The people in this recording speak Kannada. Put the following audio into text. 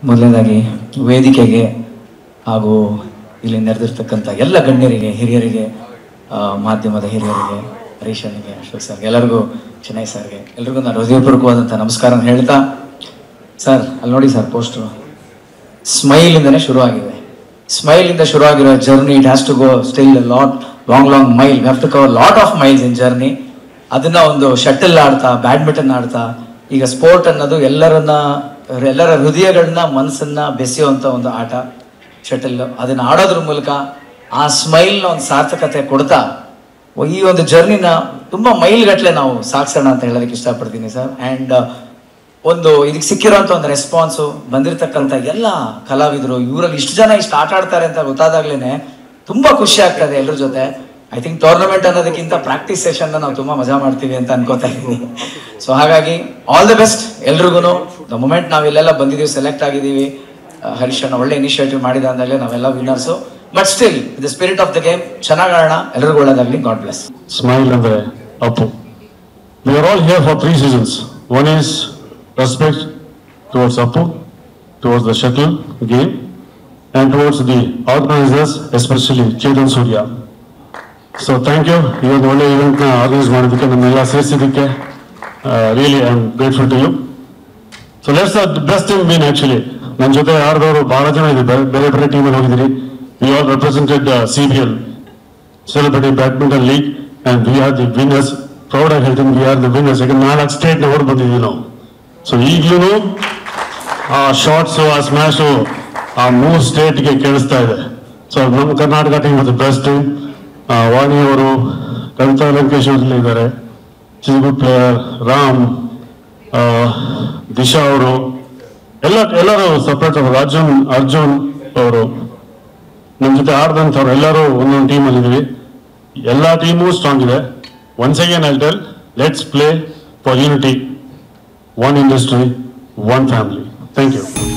ಮೊದಲನೇದಾಗಿ ವೇದಿಕೆಗೆ ಹಾಗೂ ಇಲ್ಲಿ ನೆರೆದಿರ್ತಕ್ಕಂಥ ಎಲ್ಲ ಗಣ್ಯರಿಗೆ ಹಿರಿಯರಿಗೆ ಆ, ಮಾಧ್ಯಮದ ಹಿರಿಯರಿಗೆ ಹರೀಶನಿಗೆ ಅಶೋಕ್ ಸರ್ಗೆ ಎಲ್ಲರಿಗೂ ಚೆನ್ನೈ ಸರ್ಗೆ ಎಲ್ರಿಗೂ ನಾನು ಹೃದಯಪೂರ್ವಕವಾದಂಥ ನಮಸ್ಕಾರ ಹೇಳ್ತಾ ಸರ್ ಅಲ್ಲಿ ನೋಡಿ ಸರ್ ಪೋಸ್ಟ್ರು ಸ್ಮೈಲ್ ಇಂದನೇ ಶುರು ಆಗಿದೆ ಸ್ಮೈಲ್ ಇಂದ ಶುರು ಆಗಿರೋ journey it has to go still lot long long mile have to cover lot of miles in journey ಅದನ್ನ ಒಂದು ಶಟಲ್ ಆಡ್ತಾ ಬ್ಯಾಡ್ಮಿಂಟನ್ ಆಡ್ತಾ ಈಗ ಸ್ಪೋರ್ಟ್ ಅನ್ನೋದು ಎಲ್ಲರನ್ನ ಎಲ್ಲರ ಹೃದಯಗಳನ್ನ ಮನಸ್ಸನ್ನ ಬೆಸೆಯುವಂತ ಒಂದು ಆಟ ಶಟಲ್ ಅದನ್ನ ಆಡೋದ್ರ ಮೂಲಕ ಆ ಸ್ಮೈಲ್ನ ಒಂದು ಸಾರ್ಥಕತೆ ಕೊಡ್ತಾ ಈ ಒಂದು ಜರ್ನಿನ ತುಂಬಾ ಮೈಲ್ಗಟ್ಲೆ ನಾವು ಸಾಗಿಸೋಣ ಅಂತ ಹೇಳೋದಕ್ಕೆ ಇಷ್ಟಪಡ್ತೀನಿ ಸರ್ ಆ್ಯಂಡ್ ಒಂದು ಇದಕ್ಕೆ ಸಿಕ್ಕಿರೋಂಥ ಒಂದು ರೆಸ್ಪಾನ್ಸು ಬಂದಿರತಕ್ಕಂಥ ಎಲ್ಲ ಕಲಾವಿದರು ಇವರಲ್ಲಿ ಇಷ್ಟು ಜನ ಇಷ್ಟು ಆಟ ಆಡ್ತಾರೆ ಅಂತ ಗೊತ್ತಾದಾಗ್ಲೇನೆ ತುಂಬಾ ಖುಷಿ ಆಗ್ತದೆ ಎಲ್ಲರ ಜೊತೆ ಐ ಥಿಂಕ್ ಟೂರ್ನಮೆಂಟ್ ಅನ್ನೋದಕ್ಕಿಂತ ಪ್ರಾಕ್ಟೀಸ್ ಸೆಷನ್ ನಾವು ತುಂಬಾ ಮಜಾ ಮಾಡ್ತೀವಿ ಅಂತ ಅನ್ಕೋತಾ ಇದ್ದೀನಿ ಸೊ ಹಾಗಾಗಿ ಆಲ್ ದಿ ಬೆಸ್ಟ್ ಎಲ್ರಿಗೂ ದ ಮೂಮೆಂಟ್ ನಾವು ಇಲ್ಲೆಲ್ಲ ಬಂದಿದ್ದೀವಿ ಸೆಲೆಕ್ಟ್ ಆಗಿದ್ದೀವಿ ಆ, ಹರೀಶ್ ಅಣ್ಣ ಒಳ್ಳೆ ಇನಿಷಿಯೇಟಿವ್ ಮಾಡಿದ ಅಂದಾಗಲೇ ನಾವೆಲ್ಲ winners but still the spirit of the game ಚೆನ್ನಾಗಿ ಆಡೋಣ ಎಲ್ರಿಗೂ ಒಳ್ಳೇದಾಗಲಿ ಗಾಡ್ ಬ್ಲೆಸ್ ಸ್ಮೈಲ್ ಅಂದ್ರೆ Appu we are all here for three seasons one is respect towards Appu towards the shuttle game and towards the organisers especially Chetan Surya so thank you ಈ ಒಂದು ಒಳ್ಳೆ ಇವೆಂಟ್ನ ಆರ್ಗನೈಸ್ ಮಾಡೋದಕ್ಕೆ ನಮ್ಮೆಲ್ಲ ಸೇರಿಸಿದ್ದಕ್ಕೆ really I am grateful to you so let's the best team mean actually ನನ್ನ ಜೊತೆ ಆಡಿದವರು ಬಹಳ ಜನ ಇದೆ ಬೇರೆ ಬೇರೆ ಬೇರೆ ಟೀಮಲ್ಲಿ ಹೋಗಿದ್ದೀರಿ we all represented C B L celebrity badminton league and we are the winners. Proud ಆಗಿ ಹೇಳ್ತೀನಿ we are the winners. ಯಾಕಂದ್ರೆ ನಾಲ್ಕು ಸ್ಟೇಟ್ ನ ಹೊರಗೆ ಬಂದಿದ್ದೀವಿ ನಾವು ಸೊ ಈಗಲೂ ಆ ಶಾರ್ಟ್ಸ್ ಆ ಸ್ಮ್ಯಾಶು ಆ ಮೂರು ಸ್ಟೇಟ್ಗೆ ಕೇಳಿಸ್ತಾ ಇದೆ ಸೊ ನಮ್ಮ ಕರ್ನಾಟಕ ಟೀಮ್ ಅದು ಬೆಸ್ಟ್ ಟೀಮ್ ವಾಣಿ ಅವರು ಕವಿತಾ ಲಂಕೇಶ್ ಅವರು ಇದ್ದಾರೆ ಇಸ್ ಗುಡ್ ಪ್ಲೇಯರ್ ರಾಮ್ ಆ, ದಿಶಾ ಅವರು ಎಲ್ಲ ಎಲ್ಲರೂ ಸಪ್ರೇಟ್ ಅವರು ಅರ್ಜುನ್ ಅರ್ಜುನ್ ಅವರು ನಮ್ಮ ಜೊತೆ ಆಡ್ದಂಥವ್ರು ಎಲ್ಲರೂ ಒಂದೊಂದು ಟೀಮಲ್ಲಿ ಇದೀವಿ ಎಲ್ಲ ಟೀಮು ಸ್ಟ್ರಾಂಗ್ ಇದೆ once again I tell let's play for unity one industry one family thank you